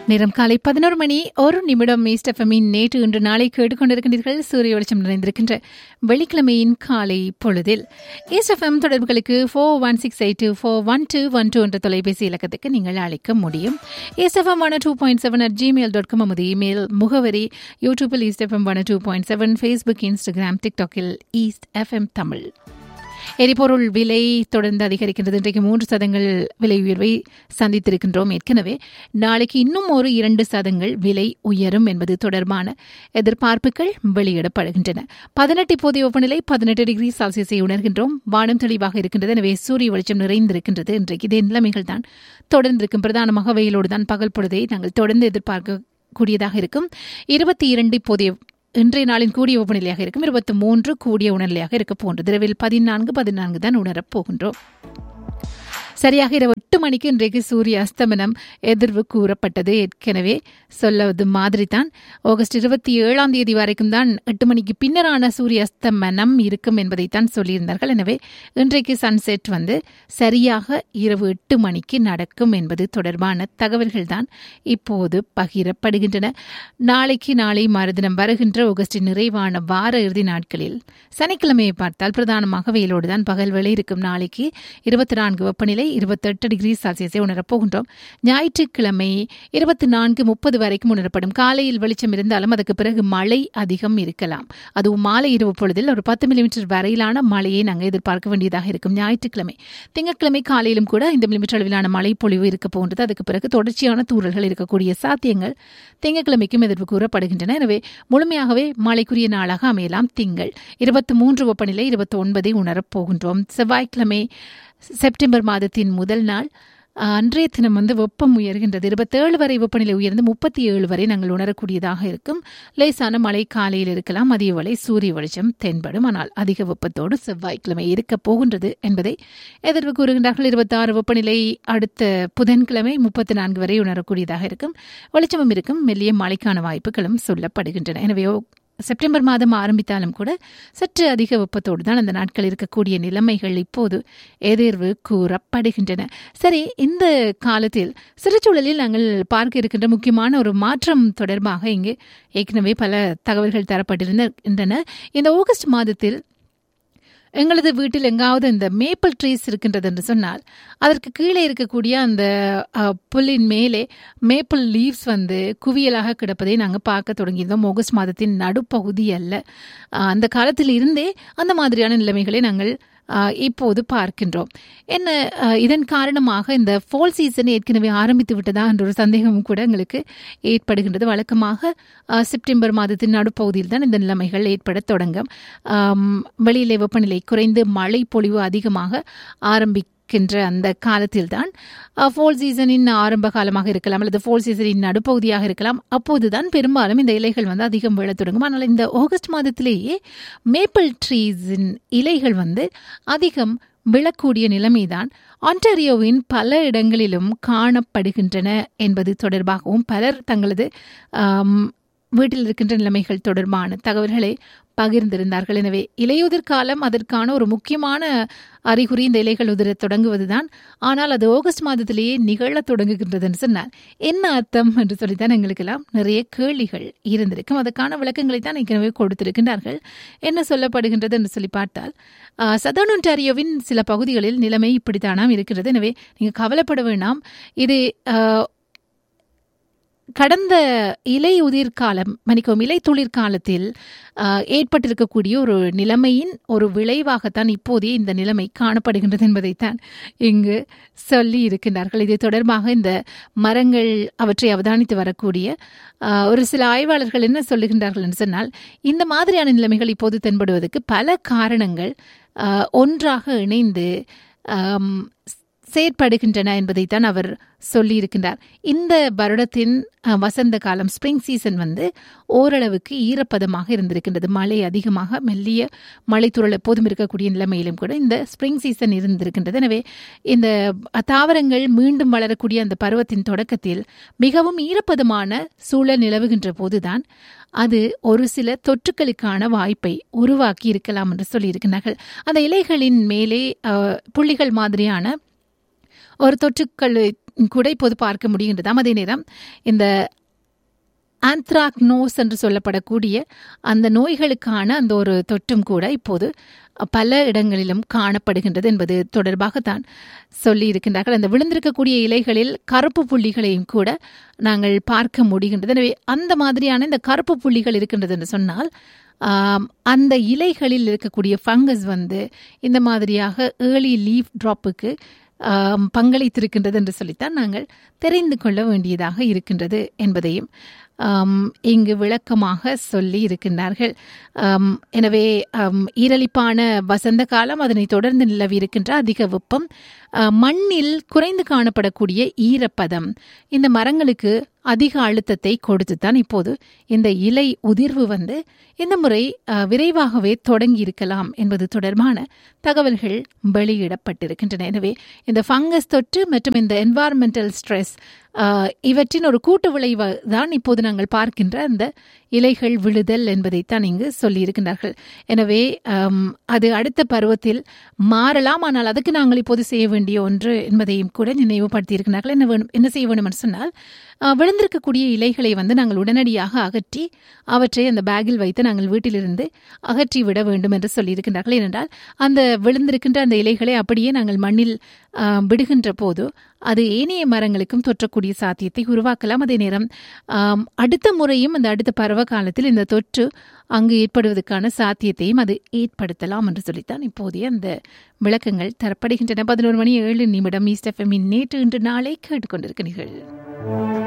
நேரம் காலை பதினோரு மணி ஒரு நிமிடம் ஈஸ்டஃபமின் நேற்று இன்று நாளை கேட்டுக்கொண்டிருக்கின்றீர்கள் சூரிய வெளிச்சம் நிறைந்திருக்கின்ற வெள்ளிக்கிழமையின் காலை பொழுதில் ஈஸ்டஃபம் தொடர்புகளுக்கு four one six eight two four one two one two என்ற தொலைபேசி இலக்கத்துக்கு நீங்கள் அழைக்க முடியும் East FM one two point seven at Gmail dot com நமது இமெயில் முகவரி யூடியூபில் East FM one two point seven Facebook Instagram டிக்டாக்கில் ஈஸ்ட் எஃப்எம் தமிழ் எரிபொருள் விலை தொடர்ந்து அதிகரிக்கின்றது இன்றைக்கு மூன்று சதங்கள் விலை உயர்வை சந்தித்திருக்கின்றோம் ஏற்கனவே நாளைக்கு இன்னும் ஒரு இரண்டு சதங்கள் விலை உயரும் என்பது தொடர்பான எதிர்பார்ப்புகள் வெளியிடப்படுகின்றன பதினெட்டு இப்போதைய வெப்பநிலை பதினெட்டு டிகிரி செல்சியஸை உணர்கின்றோம் வானம் தெளிவாக இருக்கின்றது எனவே சூரிய வெளிச்சம் நிறைந்திருக்கின்றது இன்றைக்கு இதே நிலைமைகள் தான் தொடர்ந்திருக்கும் பிரதானமாக வெயிலோடு தான் பகல் பொழுதை நாங்கள் தொடர்ந்து எதிர்பார்க்க கூடியதாக இருக்கும் இருபத்தி இரண்டு இப்போதைய இன்றைய நாளின் கூடிய வெப்பநிலையாக இருக்கும் இருபத்தி மூன்று கூடிய உணர்நிலையாக இருக்க போன்றது இரவில் பதினான்கு பதினான்கு தான் உணரப் போகின்றோம் சரியாக இரவு எட்டு மணிக்கு இன்றைக்கு சூரிய அஸ்தமனம் எதிர்வு கூறப்பட்டது ஏற்கனவே சொல்வது மாதிரி தான் ஆகஸ்ட் இருபத்தி ஏழாம் தேதி வரைக்கும் தான் எட்டு மணிக்கு பின்னரான சூரிய அஸ்தமனம் இருக்கும் என்பதைத்தான் சொல்லியிருந்தார்கள் எனவே இன்றைக்கு சன்செட் வந்து சரியாக இரவு எட்டு மணிக்கு நடக்கும் என்பது தொடர்பான தகவல்கள் தான் இப்போது பகிரப்படுகின்றன நாளைக்கு நாளை மறுதினம் வருகின்ற ஆகஸ்ட் நிறைவான வார இறுதி நாட்களில் சனிக்கிழமையை பார்த்தால் பிரதானமாக வெயிலோடு தான் பகல் வேலை இருக்கும் நாளைக்கு இருபத்தி நான்கு வெப்பநிலை இருபத்தெட்டு டிகிரி செல்சியஸை உணரப் போகின்றோம் ஞாயிற்றுக்கிழமை இருபத்தி நான்கு முப்பது வரைக்கும் உணரப்படும் காலையில் வெளிச்சம் இருந்தாலும் அதுக்கு பிறகு மழை அதிகம் இருக்கலாம் அதுவும் மாலை இரவு பொழுதில் ஒரு பத்து மில்லிமீட்டர் வரையிலான மழையை நாங்கள் எதிர்பார்க்க வேண்டியதாக இருக்கும் ஞாயிற்றுக்கிழமை திங்கட்கிழமை காலையிலும் கூட ஐந்து மில்லிமீட்டர் அளவிலான மழை பொழிவு இருக்க போன்றது அதுக்கு பிறகு தொடர்ச்சியான தூரல்கள் இருக்கக்கூடிய சாத்தியங்கள் திங்கட்கிழமைக்கும் எதிர்ப்பு கூறப்படுகின்றன எனவே முழுமையாகவே மழைக்குரிய நாளாக அமையலாம் திங்கள் இருபத்தி மூன்று வெப்பநிலை இருபத்தி ஒன்பதை உணரப் போகின்றோம் செவ்வாய்க்கிழமை செப்டம்பர் மாதத்தின் முதல் நாள் அன்றைய தினம் வந்து வெப்பம் உயர்கின்றது இருபத்தேழு வரை வெப்பநிலை உயர்ந்து முப்பத்தி ஏழு வரை நாங்கள் உணரக்கூடியதாக இருக்கும் லேசான மழை காலையில் இருக்கலாம் மதிய வேளை சூரிய வெளிச்சம் தென்படும் ஆனால் அதிக வெப்பத்தோடு செவ்வாய்க்கிழமை இருக்க போகின்றது என்பதை எதிர்வு கூறுகின்றார்கள் இருபத்தி ஆறு வெப்பநிலை அடுத்த புதன்கிழமை முப்பத்தி நான்கு வரை உணரக்கூடியதாக இருக்கும் வெளிச்சமும் இருக்கும் மெல்லிய மழைக்கான வாய்ப்புகளும் சொல்லப்படுகின்றன எனவே செப்டம்பர் மாதம் ஆரம்பித்தாலும் கூட சற்று அதிக வெப்பத்தோடு தான் அந்த நாட்கள் இருக்கக்கூடிய நிலைமைகள் இப்போது எதிர்வு கூறப்படுகின்றன சரி இந்த காலத்தில் சிறுச்சூழலில் நாங்கள் பார்க்க இருக்கின்ற முக்கியமான ஒரு மாற்றம் தொடர்பாக இங்கு ஏற்கனவே பல தகவல்கள் தரப்பட்டிருக்கின்றன இந்த ஆகஸ்ட் மாதத்தில் எங்களது வீட்டில் எங்காவது இந்த மேப்பிள் ட்ரீஸ் இருக்கின்றது என்று சொன்னால் அதற்கு கீழே இருக்கக்கூடிய அந்த புல்லின் மேலே மேப்பிள் லீவ்ஸ் வந்து குவியலாக கிடப்பதை நாங்கள் பார்க்க தொடங்கியிருந்தோம் ஆகஸ்ட் மாதத்தின் நடுப்பகுதி அல்ல அந்த காலத்தில் இருந்தே அந்த மாதிரியான நிலைமைகளை நாங்கள் இப்போது பார்க்கின்றோம் என்ன இதன் காரணமாக இந்த ஃபால் சீசன் ஏற்கனவே ஆரம்பித்து விட்டதா என்ற ஒரு சந்தேகமும் கூட எங்களுக்கு ஏற்படுகின்றது வழக்கமாக செப்டம்பர் மாதத்தின் நடுப்பகுதியில் தான் இந்த நிலைமைகள் ஏற்பட தொடங்கும் வெளியிலே வெப்பநிலை குறைந்து மழை பொழிவு அதிகமாக ஆரம்பி இருக்கின்ற அந்த காலத்தில்தான் ஃபோல் சீசனின் ஆரம்ப காலமாக இருக்கலாம் அல்லது ஃபோல் சீசனின் நடுப்பகுதியாக இருக்கலாம் அப்போதுதான் பெரும்பாலும் இந்த இலைகள் வந்து அதிகம் விழ தொடங்கும் ஆனால் இந்த ஆகஸ்ட் மாதத்திலேயே மேப்பிள் ட்ரீஸின் இலைகள் வந்து அதிகம் விழக்கூடிய நிலைமைதான் ஆன்டாரியோவின் பல இடங்களிலும் காணப்படுகின்றன என்பது தொடர்பாகவும் பலர் தங்களது வீட்டில் இருக்கின்ற நிலைமைகள் தொடர்பான தகவல்களை பகிர்ந்திருந்தார்கள் எனவே இலையுதிர் காலம் அதற்கான ஒரு முக்கியமான அறிகுறி இந்த இலைகள் உதிர தொடங்குவதுதான் ஆனால் அது ஆகஸ்ட் மாதத்திலேயே நிகழ தொடங்குகின்றதுன்னு சொன்னால் என்ன அர்த்தம் என்று சொல்லித்தான் எங்களுக்கெல்லாம் நிறைய கேள்விகள் இருந்திருக்கும் அதற்கான விளக்கங்களை தான் ஏற்கனவே கொடுத்திருக்கின்றார்கள் என்ன சொல்லப்படுகின்றது என்று சொல்லி பார்த்தால் சதர்ன் ஒன்டாரியோவின் சில பகுதிகளில் நிலைமை இப்படித்தானாம் இருக்கிறது எனவே நீங்கள் கவலைப்பட வேண்டாம் இது கடந்த இலை உதிர் காலம் மன்னிக்கவும் இலை துளிர் காலத்தில் ஏற்பட்டிருக்கக்கூடிய ஒரு நிலைமையின் ஒரு விளைவாகத்தான் இப்போதே இந்த நிலைமை காணப்படுகின்றது என்பதைத்தான் இங்கு சொல்லி இருக்கின்றார்கள் இது தொடர்பாக இந்த மரங்கள் அவற்றை அவதானித்து வரக்கூடிய ஒரு சில ஆய்வாளர்கள் என்ன சொல்லுகின்றார்கள் என்று சொன்னால் இந்த மாதிரியான நிலைமைகள் இப்போது தென்படுவதற்கு பல காரணங்கள் ஒன்றாக இணைந்து செயற்படுகின்றன என்பதைத்தான் அவர் சொல்லியிருக்கின்றார் இந்த வருடத்தின் வசந்த காலம் ஸ்ப்ரிங் சீசன் வந்து ஓரளவுக்கு ஈரப்பதமாக இருந்திருக்கின்றது மழை அதிகமாக மெல்லிய மழைத்துறல் எப்போதும் இருக்கக்கூடிய நிலைமையிலும் கூட இந்த ஸ்ப்ரிங் சீசன் இருந்திருக்கின்றது எனவே இந்த தாவரங்கள் மீண்டும் வளரக்கூடிய அந்த பருவத்தின் தொடக்கத்தில் மிகவும் ஈரப்பதமான சூழல் நிலவுகின்ற போதுதான் அது ஒரு சில தொற்றுக்களுக்கான வாய்ப்பை உருவாக்கி இருக்கலாம் என்று சொல்லியிருக்கிறார்கள் அந்த இலைகளின் மேலே புள்ளிகள் மாதிரியான ஒரு தொற்றுக்கள் கூட இப்போது பார்க்க முடிகின்றதாம் அதே நேரம் இந்த ஆந்த்ராக்னோஸ் என்று சொல்லப்படக்கூடிய அந்த நோய்களுக்கான அந்த ஒரு தொற்றும் கூட இப்போது பல இடங்களிலும் காணப்படுகின்றது என்பது தொடர்பாகத்தான் சொல்லி இருக்கின்றார்கள் அந்த விழுந்திருக்கக்கூடிய இலைகளில் கருப்பு புள்ளிகளையும் கூட நாங்கள் பார்க்க முடிகின்றது எனவே அந்த மாதிரியான இந்த கருப்பு புள்ளிகள் இருக்கின்றது என்று சொன்னால் அந்த இலைகளில் இருக்கக்கூடிய ஃபங்கஸ் வந்து இந்த மாதிரியாக ஏர்லி லீஃப் ட்ராப்புக்கு பங்களித்திருக்கின்றது என்று சொல்லித்தான் நாங்கள் தெரிந்து கொள்ள வேண்டியதாக இருக்கின்றது என்பதையும் இங்கு விளக்கமாக சொல்லி இருக்கின்றார்கள் எனவே ஈரலிப்பான வசந்த காலம் அதனை தொடர்ந்து நிலவி இருக்கின்ற அதிக வெப்பம் மண்ணில் குறைந்து காணப்படக்கூடிய ஈரப்பதம் இந்த மரங்களுக்கு அதிக அழுத்தத்தை கொடுத்துத்தான் இப்போது இந்த இலை உதிர்வு வந்து இந்த முறை விரைவாகவே தொடங்கி இருக்கலாம் என்பது தொடர்பான தகவல்கள் வெளியிடப்பட்டிருக்கின்றன எனவே இந்த ஃபங்கஸ் தொற்று மற்றும் இந்த என்வாரன்மெண்டல் ஸ்ட்ரெஸ் இவற்றின் ஒரு கூட்டு விளைவு தான் இப்போது நாங்கள் பார்க்கின்ற அந்த இலைகள் விழுதல் என்பதைத்தான் இங்கு சொல்லியிருக்கின்றார்கள் எனவே அது அடுத்த பருவத்தில் மாறலாம் ஆனால் அதுக்கு நாங்கள் இப்போது செய்ய வேண்டிய ஒன்று என்பதையும் கூட நினைவுபடுத்தியிருக்கிறார்கள் என்ன வேணும் என்ன செய்ய வேண்டும் என்று சொன்னால் விழுந்திருக்கக்கூடிய இலைகளை வந்து நாங்கள் உடனடியாக அகற்றி அவற்றை அந்த பேக்கில் வைத்து நாங்கள் வீட்டிலிருந்து அகற்றி விட வேண்டும் என்று சொல்லியிருக்கின்றார்கள் ஏனென்றால் அந்த விழுந்திருக்கின்ற அந்த இலைகளை அப்படியே நாங்கள் மண்ணில் விடுகின்ற போது அது ஏனைய மரங்களுக்கும் தொற்றக்கூடிய சாத்தியத்தை உருவாக்கலாம் அதே நேரம் அடுத்த முறையும் அந்த அடுத்த பருவ காலத்தில் இந்த தொற்று அங்கு ஏற்படுவதற்கான சாத்தியத்தையும் அது ஏற்படுத்தலாம் என்று சொல்லித்தான் இப்போதைய அந்த விளக்கங்கள் தரப்படுகின்றன பதினோரு மணி ஏழு நிமிடம் ஈஸ்ட் எஃப்எம்மின் நேற்று இன்று நாளை கேட்டுக்கொண்டிருக்கிறீர்கள்